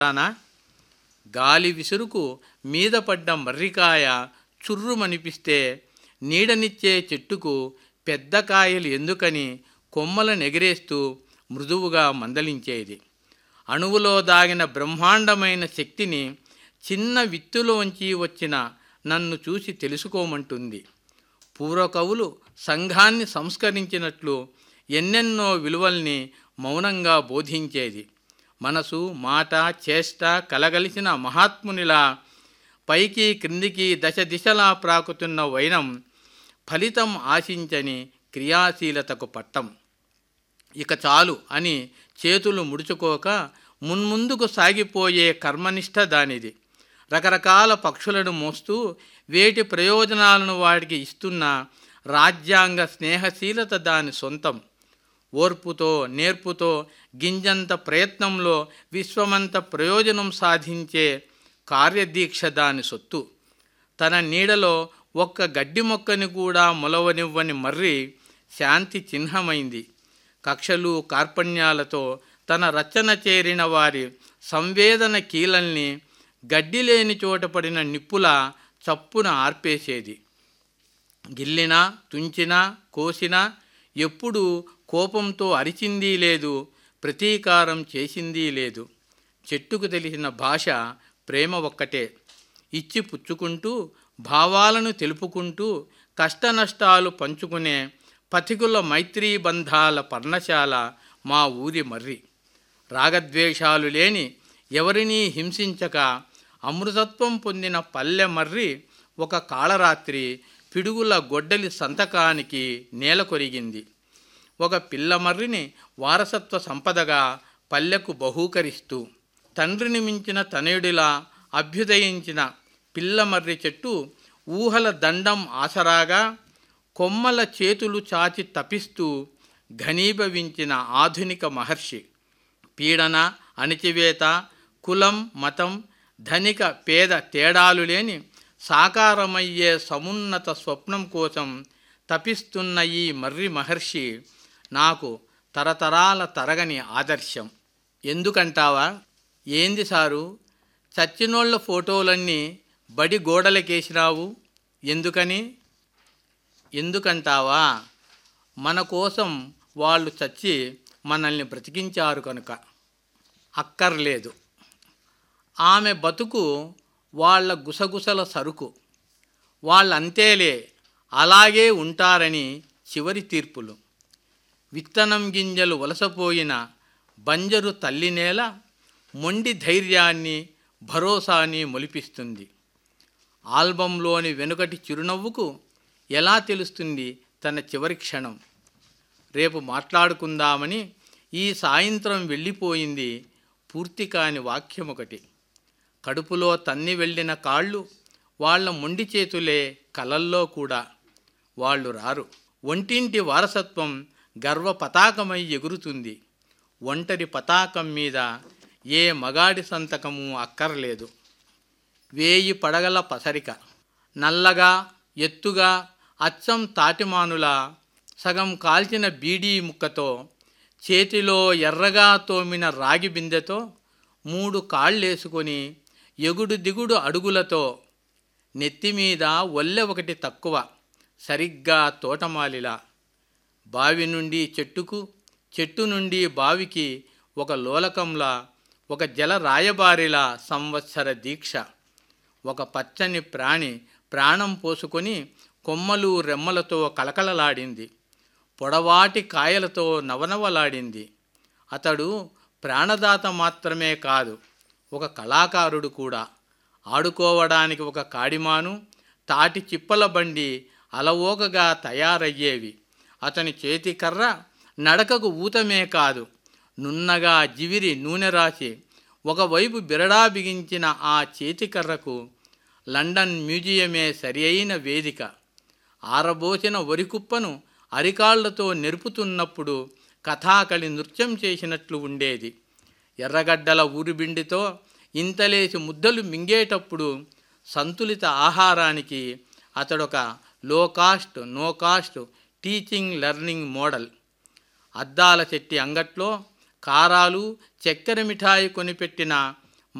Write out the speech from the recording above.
రానా గాలి విసురుకు మీద పడ్డ మర్రికాయ చుర్రుమనిపిస్తే నీడనిచ్చే చెట్టుకు పెద్ద కాయలు ఎందుకని కొమ్మలను ఎగిరేస్తూ మృదువుగా మందలించేది అణువులో దాగిన బ్రహ్మాండమైన శక్తిని చిన్న విత్తులోంచి వచ్చిన నన్ను చూసి తెలుసుకోమంటుంది పూర్వకవులు సంఘాన్ని సంస్కరించినట్లు ఎన్నెన్నో విలువల్ని మౌనంగా బోధించేది మనసు మాట చేష్ట కలగలిసిన మహాత్మునిలా పైకి క్రిందికి దశ దిశలా ప్రాకుతున్న వైనం ఫలితం ఆశించని క్రియాశీలతకు పట్టం ఇక చాలు అని చేతులు ముడుచుకోక మున్ముందుకు సాగిపోయే కర్మనిష్ట దానిది రకరకాల పక్షులను మోస్తూ వేటి ప్రయోజనాలను వాటికి ఇస్తున్న రాజ్యాంగ స్నేహశీలత దాని సొంతం ఓర్పుతో నేర్పుతో గింజంత ప్రయత్నంలో విశ్వమంత ప్రయోజనం సాధించే కార్యదీక్ష దాని సొత్తు తన నీడలో ఒక్క గడ్డి మొక్కని కూడా మొలవనివ్వని మర్రి శాంతి చిహ్నమైంది కక్షలు కార్పణ్యాలతో తన రచన చేరిన వారి సంవేదన కీలల్ని గడ్డి లేని చోట పడిన నిప్పుల చప్పున ఆర్పేసేది గిల్లినా తుంచినా కోసినా ఎప్పుడు కోపంతో అరిచిందీ లేదు ప్రతీకారం చేసిందీ లేదు చెట్టుకు తెలిసిన భాష ప్రేమ ఒక్కటే ఇచ్చి పుచ్చుకుంటూ భావాలను తెలుపుకుంటూ కష్టనష్టాలు పంచుకునే పథికుల మైత్రీ బంధాల పర్ణశాల మా ఊరి మర్రి రాగద్వేషాలు లేని ఎవరినీ హింసించక అమృతత్వం పొందిన పల్లె మర్రి ఒక కాళరాత్రి పిడుగుల గొడ్డలి సంతకానికి నేల కొరిగింది ఒక పిల్లమర్రిని వారసత్వ సంపదగా పల్లెకు బహూకరిస్తూ తండ్రిని మించిన తనయుడిలా అభ్యుదయించిన పిల్లమర్రి చెట్టు ఊహల దండం ఆసరాగా కొమ్మల చేతులు చాచి తపిస్తూ ఘనీభవించిన ఆధునిక మహర్షి పీడన అణిచివేత కులం మతం ధనిక పేద తేడాలు లేని సాకారమయ్యే సమున్నత స్వప్నం కోసం తపిస్తున్న ఈ మర్రి మహర్షి నాకు తరతరాల తరగని ఆదర్శం ఎందుకంటావా ఏంది సారు చచ్చినోళ్ళ ఫోటోలన్నీ బడి గోడలకేసినావు ఎందుకని ఎందుకంటావా మన కోసం వాళ్ళు చచ్చి మనల్ని బ్రతికించారు కనుక అక్కర్లేదు ఆమె బతుకు వాళ్ళ గుసగుసల సరుకు వాళ్ళంతేలే అలాగే ఉంటారని చివరి తీర్పులు విత్తనం గింజలు వలసపోయిన బంజరు తల్లినేల మొండి ధైర్యాన్ని భరోసాని మొలిపిస్తుంది ఆల్బంలోని వెనుకటి చిరునవ్వుకు ఎలా తెలుస్తుంది తన చివరి క్షణం రేపు మాట్లాడుకుందామని ఈ సాయంత్రం వెళ్ళిపోయింది పూర్తి కాని వాక్యం ఒకటి కడుపులో తన్ని వెళ్ళిన కాళ్ళు వాళ్ళ మొండి చేతులే కలల్లో కూడా వాళ్ళు రారు ఒంటింటి వారసత్వం గర్వ పతాకమై ఎగురుతుంది ఒంటరి పతాకం మీద ఏ మగాడి సంతకము అక్కర్లేదు వేయి పడగల పసరిక నల్లగా ఎత్తుగా అచ్చం తాటిమానులా సగం కాల్చిన బీడీ ముక్కతో చేతిలో ఎర్రగా తోమిన రాగి బిందెతో మూడు కాళ్ళేసుకొని ఎగుడు దిగుడు అడుగులతో నెత్తిమీద ఒల్లె ఒకటి తక్కువ సరిగ్గా తోటమాలిలా బావి నుండి చెట్టుకు చెట్టు నుండి బావికి ఒక లోలకంలా ఒక జల రాయబారిలా సంవత్సర దీక్ష ఒక పచ్చని ప్రాణి ప్రాణం పోసుకొని కొమ్మలు రెమ్మలతో కలకలలాడింది పొడవాటి కాయలతో నవనవలాడింది అతడు ప్రాణదాత మాత్రమే కాదు ఒక కళాకారుడు కూడా ఆడుకోవడానికి ఒక కాడిమాను తాటి చిప్పల బండి అలవోకగా తయారయ్యేవి అతని చేతి కర్ర నడకకు ఊతమే కాదు నున్నగా జివిరి నూనె రాసి ఒకవైపు బిరడా బిగించిన ఆ చేతికర్రకు లండన్ మ్యూజియమే సరి అయిన వేదిక ఆరబోసిన వరికుప్పను అరికాళ్లతో నెరుపుతున్నప్పుడు కథాకళి నృత్యం చేసినట్లు ఉండేది ఎర్రగడ్డల ఊరిబిండితో ఇంతలేసి ముద్దలు మింగేటప్పుడు సంతులిత ఆహారానికి అతడొక low cost no cost teaching learning model అద్దాల చెట్టి అంగట్లో కారాలు చక్కెర మిఠాయి కొనిపెట్టిన